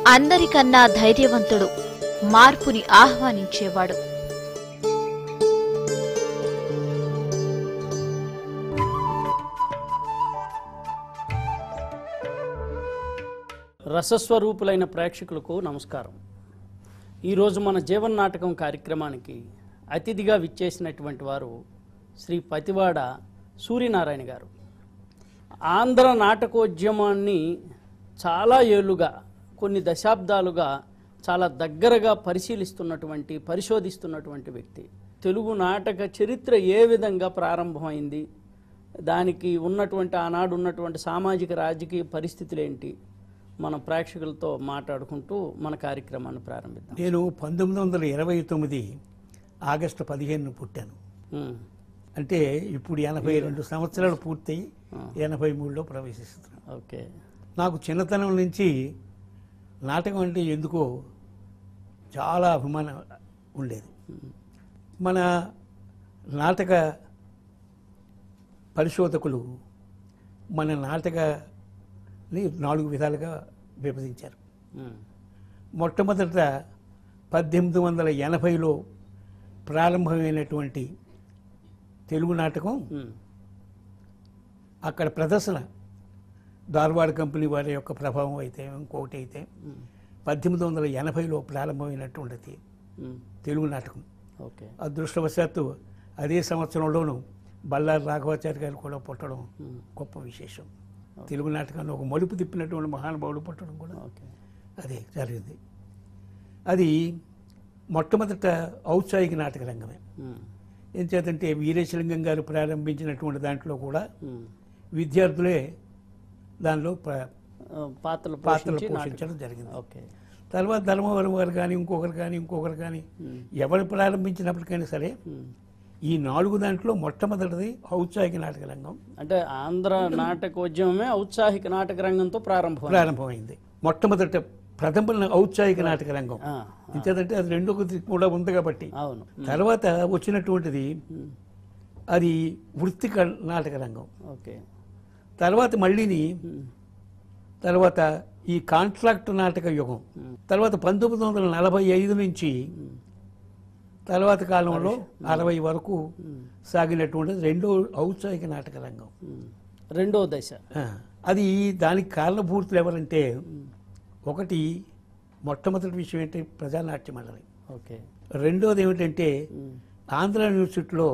అందరికన్నా ధైర్యవంతుడు మార్పుని ఆహ్వానించేవాడు రసస్వరూపులైన ప్రేక్షకులకు నమస్కారం ఈరోజు మన జీవన నాటకం కార్యక్రమానికి అతిథిగా విచ్చేసినటువంటి వారు శ్రీ పతివాడ సూర్యనారాయణ గారు ఆంధ్ర నాటకోద్యమాన్ని చాలా ఏళ్ళుగా కొన్ని దశాబ్దాలుగా చాలా దగ్గరగా పరిశీలిస్తున్నటువంటి పరిశోధిస్తున్నటువంటి వ్యక్తి తెలుగు నాటక చరిత్ర ఏ విధంగా ప్రారంభమైంది దానికి ఉన్నటువంటి ఆనాడు ఉన్నటువంటి సామాజిక రాజకీయ పరిస్థితులు ఏంటి మన ప్రేక్షకులతో మాట్లాడుకుంటూ మన కార్యక్రమాన్ని ప్రారంభిద్దాం నేను పంతొమ్మిది వందల ఇరవై తొమ్మిది ఆగస్టు పదిహేను పుట్టాను ఉమ్, అంటే ఇప్పుడు ఎనభై రెండు సంవత్సరాలు పూర్తయి ఎనభై మూడులో ప్రవేశిస్తున్నాను ఓకే నాకు చిన్నతనం నుంచి నాటకం అంటే ఎందుకో చాలా అభిమానం ఉండేది మన నాటక పరిశోధకులు మన నాటకని నాలుగు విధాలుగా విభజించారు ఉమ్, మొట్టమొదట పద్దెనిమిది వందల ఎనభైలో ప్రారంభమైనటువంటి తెలుగు నాటకం ఉమ్, అక్కడ ప్రదర్శన ధార్వాడ్ కంపెనీ వారి యొక్క ప్రభావం అయితే ఇంకొకటి అయితే ఉమ్, పద్దెనిమిది వందల ఎనభైలో ప్రారంభమైనటువంటిది ఉమ్, తెలుగు నాటకం ఓకే అదృష్టవశాత్తు అదే సంవత్సరంలోనూ బల్లారి రాఘవాచారి గారు కూడా పుట్టడం ఉమ్, గొప్ప విశేషం తెలుగు నాటకాన్ని ఒక మలుపు తిప్పినటువంటి మహానుభావుడు పుట్టడం కూడా ఓకే అదే జరిగింది అది మొట్టమొదట ఔత్సాహిక నాటక రంగమే ఉమ్, ఏం చేతంటే వీరేశలింగం గారు ప్రారంభించినటువంటి దాంట్లో కూడా ఉమ్. విద్యార్థులే దానిలో ప్ర- ఆ, పాత్రలు పాత్రలు పోషించి నాటకం. పోషించడం జరిగింది ఓకే తర్వాత ధర్మవరం గారు కానీ ఇంకొకరు కానీ ఇంకొకరు కానీ ఉమ్, ఎవరు ప్రారంభించినప్పటికైనా సరే ఉమ్. ఈ నాలుగు దాంట్లో మొట్టమొదటిది ఔత్సాహిక నాటక రంగం అంటే ఆంధ్ర నాటకోద్యమమే ఔత్సాహిక నాటక రంగంతో ప్రారంభం ప్రారంభమైంది మొట్టమొదట ప్రథమ ఔత్సాహిక నాటక రంగం ఆ, ఇంకేదంటే అది రెండోది కూడా ఉంది కాబట్టి అవును తర్వాత వచ్చినటువంటిది ఉమ్, అది వృత్తి క- నాటక రంగం ఓకే తర్వాత మళ్ళీని ఉమ్, తర్వాత ఈ కాంట్రాక్ట్ నాటక యుగం తర్వాత పంతొమ్మిది వందల నలభై ఐదు నుంచి ఉమ్, తర్వాత కాలంలో అరవై వరకు ఉమ్, సాగినటువంటిది రెండో ఔత్సాహిక నాటక రంగం ఉమ్. రెండో దశ ఆ, అది దానికి కారణభూతులు ఎవరంటే ఒకటి మొట్టమొదటి విషయం ఏంటి ప్రజానాట్య మండలి ఓకే రెండోది ఏమిటంటే ఉమ్, ఆంధ్ర యూనివర్సిటీలో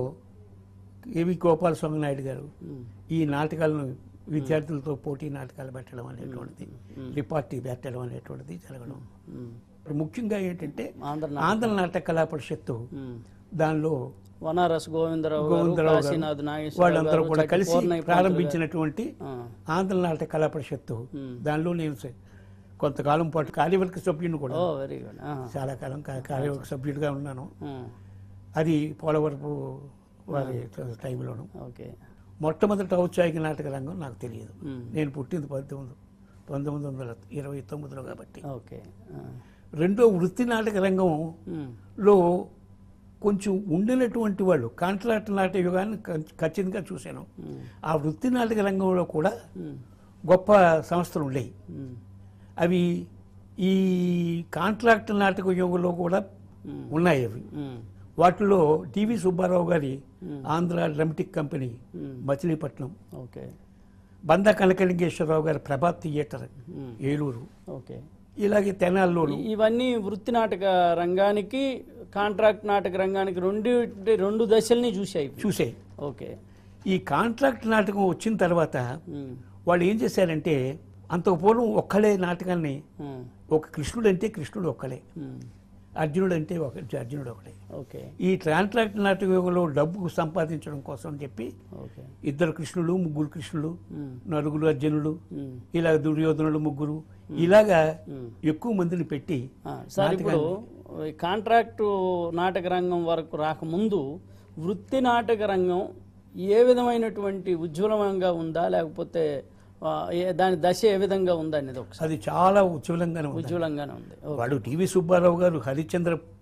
ఏవి గోపాలస్వామి నాయుడు గారు ఉమ్, ఈ నాటకాలను విద్యార్థులతో పోటీ నాటకాలు పెట్టడం అనేటువంటిది రిపార్టీ పెట్టడం అనేటువంటిది జరగడం ఉమ్. ఇప్పుడు ముఖ్యంగా ఏంటంటే ఆంధ్ర నా- ఆంధ్ర నాటక కళా పరిషత్తు ఉమ్. దానిలో వనారస్ గోవిందరావు గారు గోవిందరావు గారు, కాశీనాథ్ నాగేశ్వరరావు వాళ్ళందరూ గారు, కూడా చట్టి కలిసి పూర్ణయ్య పంతులు గారు. ప్రారంభించినటువంటి ఆ, ఆంధ్ర నాటక కళా పరిషత్తు ఉమ్. దానిలో నేను స- కొంతకాలం పాటు కార్యవర్గ సభ్యుని కూడా ఓ వెరీ గుడ్ ఆహా. చాలా కాలం కా- కార్యవర్గ సభ్యుడిగా ఉన్నాను ఉమ్, అది పోలవరపు వారి టైంలోను ఓకే మొట్టమొదటి ఔత్సాహిక నాటక రంగం నాకు తెలియదు ఉమ్, నేను పుట్టింది పంతొమ్మిది పంతొమ్మిది వందల ఇరవై తొమ్మిదిలో కాబట్టి ఓకే ఆ, రెండో వృత్తి నాటక రంగంలో ఉమ్, కొంచెం ఉండినటువంటి వాళ్ళు కాంట్రాక్ట్ నాటక యుగాన్ని ఖ- ఖచ్చితంగా చూశాను ఉమ్, ఆ వృత్తి నాటక రంగంలో కూడా ఉమ్, గొప్ప సంస్థలు ఉండేవి ఉమ్, అవి ఈ కాంట్రాక్ట్ నాటక యుగంలో కూడా ఉమ్, ఉన్నాయి అవి ఉమ్, వాటిలో టివి సుబ్బారావు గారి ఉమ్, ఆంధ్ర డ్రమటిక్ కంపెనీ ఉమ్, మచిలీపట్నం ఓకే బంద కనకలింగేశ్వరరావు గారి ప్రభాత్ థియేటర్ ఉమ్, ఏలూరు ఓకే ఇలాగే తెనాల్లోను ఇ- ఇవన్నీ వృత్తి నాటక రంగానికి కాంట్రాక్ట్ నాటక రంగానికి రెండు రెండు దశల్ని చూసాయి ఇవి. చూసాయి ఓకే ఈ కాంట్రాక్ట్ నాటకం వచ్చిన తర్వాత ఉమ్, వాళ్ళు ఏం చేశారంటే అంతకు పూర్వం ఒక్కలే నాటకాన్ని ఉమ్, ఒక కృష్ణుడు అంటే కృష్ణుడు ఒక్కలే ఉమ్, అర్జునుడు అంటే ఒక అర్జునుడు ఒకడే ఓకే ఈ కాంట్రాక్ట్ నాటక యుగంలో డబ్బు సంపాదించడం కోసం అని చెప్పి ఓకే ఇద్దరు కృష్ణులు ముగ్గురు కృష్ణులు ఉమ్, నలుగురు అర్జునులు ఉమ్, ఇలా దుర్యోధనులు ముగ్గురు ఇలాగా ఉమ్. ఎక్కువ మందిని పెట్టి ఆ, సార్ ఇప్పుడు ఈ కాంట్రాక్టు నాటక రంగం వరకు రాకముందు వృత్తి నాటక రంగం ఏ విధమైనటువంటి ఉజ్వలంగా ఉందా లేకపోతే ఆ, ఏ- దాని దశ ఏ విధంగా ఉందా అనేది ఒకసారి అది చాలా ఉజ్వలంగానే ఉంది ఉజ్వలంగానే ఉంది ఓ, వాడు టివి సుబ్బారావు గారు హరిశ్చంద్ర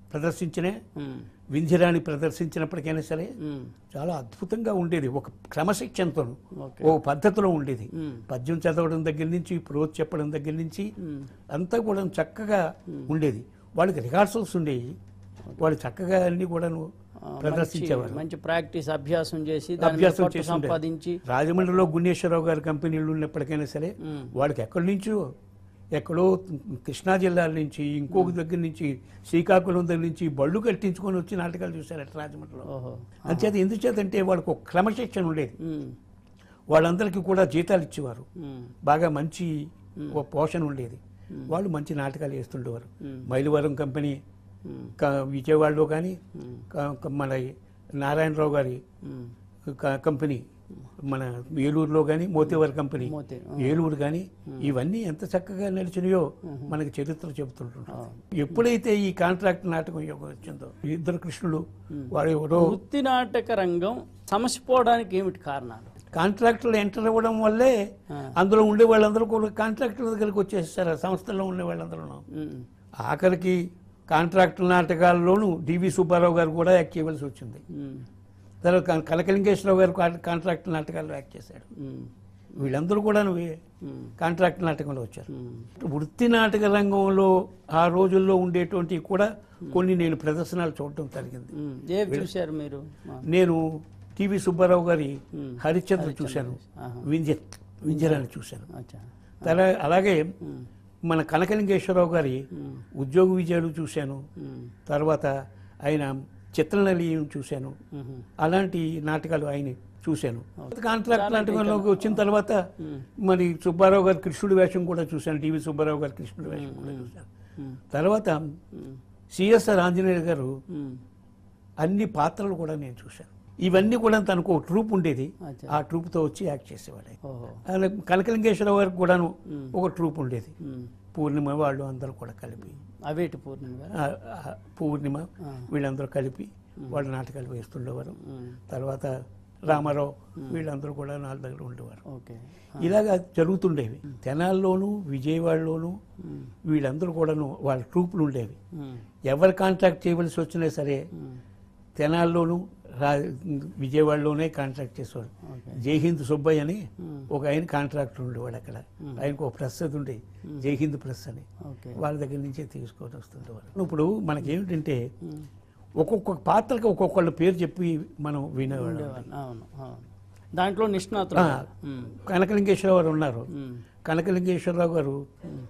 ప్రదర్శించిన ఉమ్, వింధ్యరాణి ప్రదర్శించినప్పటికైనా సరే ఉమ్, చాలా అద్భుతంగా ఉండేది ఒక క్రమశిక్షణతో ఓకే. ఓ పద్ధతిలో ఉండేది ఉమ్, పద్యం చదవడం దగ్గర నుంచి ప్రోజ్ చెప్పడం దగ్గర నుంచి ఉమ్, అంతా కూడా చక్కగా ఉండేది వాళ్ళకి రిహార్సల్స్ ఉండేవి వాళ్ళు చక్కగా అన్ని కూడాను ఆ, ప్రదర్శించేవారు మంచి- మంచి ప్రాక్టీస్ అభ్యాసం చేసి దాని మీద అభ్యాసం పట్టు చేసి ఉండేది. సంపాదించి రాజమండ్రిలో గుణేశ్వరరావు గారి కంపెనీలు ఉన్నప్పటికైనా సరే ఉమ్, వాళ్ళకి ఎక్కడి నుంచో ఎక్కడో కృష్ణా జిల్లాల నుంచి ఇంకొక దగ్గర నుంచి శ్రీకాకుళం దగ్గర నుంచి బళ్ళు కట్టించుకొని వచ్చి నాటకాలు చూశారట రాజమండ్రిలో ఓహో అంచేత ఎందుచేతంటే వాళ్ళకు ఒక క్రమశిక్షణ ఉండేది ఉమ్, వాళ్ళందరికీ కూడా జీతాలు ఇచ్చేవారు ఉమ్, బాగా మంచి ఒక పోషణ ఉండేది వాళ్ళు మంచి నాటకాలు వేస్తుండేవారు మైలవరం కంపెనీ ఉమ్, క- విజయవాడలో కానీ ఉమ్, క- క- మన నారాయణరావు గారి ఉమ్, క- కంపెనీ మన ఏలూరులో కానీ మోతేవారి కంపెనీ మోతే ఆ, ఏలూరు కానీ ఇవన్నీ ఎంత చక్కగా నడిచినాయో మనకి చరిత్ర చెబుతుంటుంటాం ఎప్పుడైతే ఈ కాంట్రాక్ట్ నాటకం యోగం వచ్చిందో ఈ ఇద్దరు కృష్ణుడు వాడు ఎవరో వృత్తి నాటక రంగం సమసిపోవడానికి ఏమిటి కారణాలు కాంట్రాక్టులు ఎంటర్ అవ్వడం వల్లే ఆ. అందులో ఉండే వాళ్ళందరూ కూడా కాంట్రాక్టుల దగ్గరికి వచ్చేస్తారు ఆ సంస్థల్లో ఉండే వాళ్ళందరూ ఉమ్, ఆఖరికి కాంట్రాక్టు నాటకాల్లోనూ డివి సుబ్బారావు గారు కూడా యాక్ట్ చేయవలసి వచ్చింది ఉమ్, తర్వాత కన- కనకలింగేశ్వరరావు గారు కాంట్రా- కాంట్రాక్ట్ నాటకాల్లో యాక్ట్ చేశాడు ఉమ్, వీళ్ళందరూ కూడా ఉమ్, కాంట్రాక్ట్ నాటకంలో వచ్చారు ఉమ్, వృత్తి నాటక రంగంలో ఆ రోజుల్లో ఉండేటువంటివి కూడా కొన్ని నేను ప్రదర్శనలు చూడటం జరిగింది ఉమ్. ఏవి చూశారు మీరు ఆ, నేను టివి సుబ్బారావు గారి ఉమ్. హరిశ్చంద్ర చూశాను ఆహా. వింజ వింజరాన్ని చూశాను అచ్చా తర- అలాగే ఉమ్, మన కనకలింగేశ్వరరావు గారి ఉమ్, ఉద్యోగ విజయాలు చూశాను ఉమ్, తర్వాత ఆయన చిత్రనలీయం చూశాను ఉమ్, అలాంటి నాటకాలు ఆయన చూశాను కాంట్రాక్ట్ చాలా నాటకంలోకి వచ్చిన తర్వాత ఉమ్, మరి సుబ్బారావు గారి కృష్ణుడి వేషం కూడా చూశాను టీవీ సుబ్బారావు గారి కృష్ణుడి వేషం కూడా చూశాను ఉమ్, తర్వాత ఉమ్, సిఎస్ఆర్ ఆంజనేయులు గారు ఉమ్, అన్ని పాత్రలు కూడా నేను చూశాను ఇవన్నీ కూడా తనకు ఒక ట్రూప్ ఉండేది అచ్చా. ఆ ట్రూప్తో వచ్చి యాక్ట్ చేసేవాడు ఆయన. ఓహో అలా కనకలింగేశ్వరరావు గారికి కూడాను ఒక ట్రూప్ ఉండేది ఉమ్, పూర్ణిమ వాళ్ళు అందరూ కూడా కలిపి అవేటి పూర్ణిమ గారు ఆ, ఆ, పూర్ణిమ ఆ. వీళ్ళందరూ కలిపి వాళ్ళు నాటకాలు వేస్తుండేవారు ఉమ్, తర్వాత రామారావు వీళ్ళందరూ కూడా నా దగ్గర ఉండేవారు ఓకే ఇలాగా జరుగుతుండేవి తెనాల్లోనూ విజయవాడలోనూ ఉమ్, వీళ్ళందరూ కూడాను వాళ్ళ ట్రూపులు ఉండేవి ఉమ్, ఎవరు కాంట్రాక్ట్ చేయవలసి వచ్చినా సరే ఉమ్, తెనాల్లోనూ రా విజయవాడలోనే కాంట్రాక్ట్ చేసేవాడు ఓకే జైహింద్ సుబ్బయ్య అని ఉమ్, ఒక ఆయన కాంట్రాక్టర్ ఉండేవాడు అక్కడ ఆయనకు ఒక ప్రెస్ అది ఉండే జైహింద్ ప్రెస్ అని ఓకే వాళ్ళ దగ్గర నుంచే తీసుకొని వస్తుండేవారు ఇప్పుడు మనకేమిటంటే ఉమ్, ఒక్కొక్క పాత్రకి ఒక్కొక్కళ్ళ పేరు చెప్పి మనం వినేవాళ్ళం ఉండేవాళ్ళు. అవును అవును దాంట్లో నిష్ణాతులు ఆ. ఉమ్, కనకలింగేశ్వరరావు గారు ఉన్నారు ఉమ్, కనకలింగేశ్వరరావు గారు ఉమ్,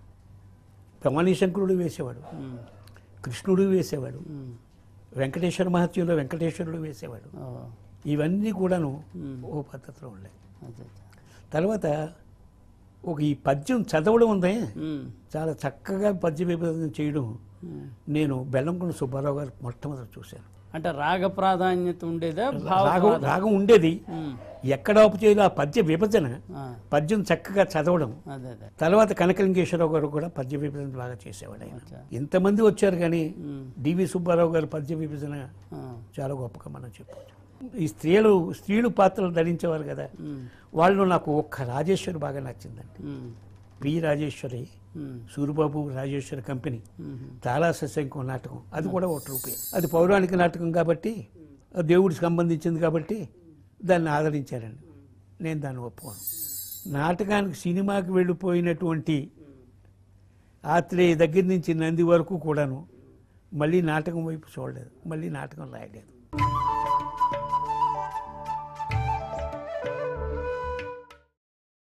భవానీ శంకరుడు వేసేవాడు ఉమ్, కృష్ణుడు వేసేవాడు ఉమ్, వెంకటేశ్వర మహత్యంలో వెంకటేశ్వరుడు వేసేవాడు ఓ, ఇవన్నీ కూడాను ఉమ్, ఓ పద్ధతిలో ఉండేవి అచ్చా, అచ్చా. తర్వాత ఒక ఈ పద్యం చదవడం ఉందే ఉమ్, చాలా చక్కగా పద్య విభజన చేయడం ఉమ్. నేను బెల్లంకొండ సుబ్బారావు గారు మొట్టమొదటి చూశాను అంటే రాగ ప్రాధాన్యత ఉండేదా భావ రాగం ప్రాధాన్యత? రాగం ఉండేది ఉమ్, ఎక్కడ ఆపు చేయాలో ఆ పద్య విభజన ఆ, పద్యం చక్కగా చదవడం అదే అదే తర్వాత కనకలింగేశ్వరరావు గారు కూడా పద్య విభజన బాగా చేసేవాడు ఆయన అచ్చా. ఇంతమంది వచ్చారు కానీ ఉమ్, డివి సుబ్బారావు గారి పద్య విభజన ఆ, చాలా గొప్పగా మనం చెప్పచ్చు ఈ స్త్రీలు స్త్రీలు పాత్రలు ధరించేవారు కదా ఉమ్, వాళ్ళు నాకు ఒక్క రాజేశ్వరి బాగా నచ్చిందండి ఉమ్, పి రాజేశ్వరి ఉమ్, సూరిబాబు రాజేశ్వరి కంపెనీ ఉమ్, తారా సస్యంకం నాటకం అది కూడా ఒక రూపే అది పౌరాణిక నాటకం కాబట్టి ఆ దేవుడికి సంబంధించింది కాబట్టి దాన్ని ఆదరించారండి నేను దాన్ని ఒప్పుకోను నాటకానికి సినిమాకి వెళ్ళిపోయినటువంటి ఆత్రేయ దగ్గర నుంచి నంది వరకు కూడాను మళ్ళీ నాటకం వైపు చూడలేదు మళ్ళీ నాటకం రాయలేదు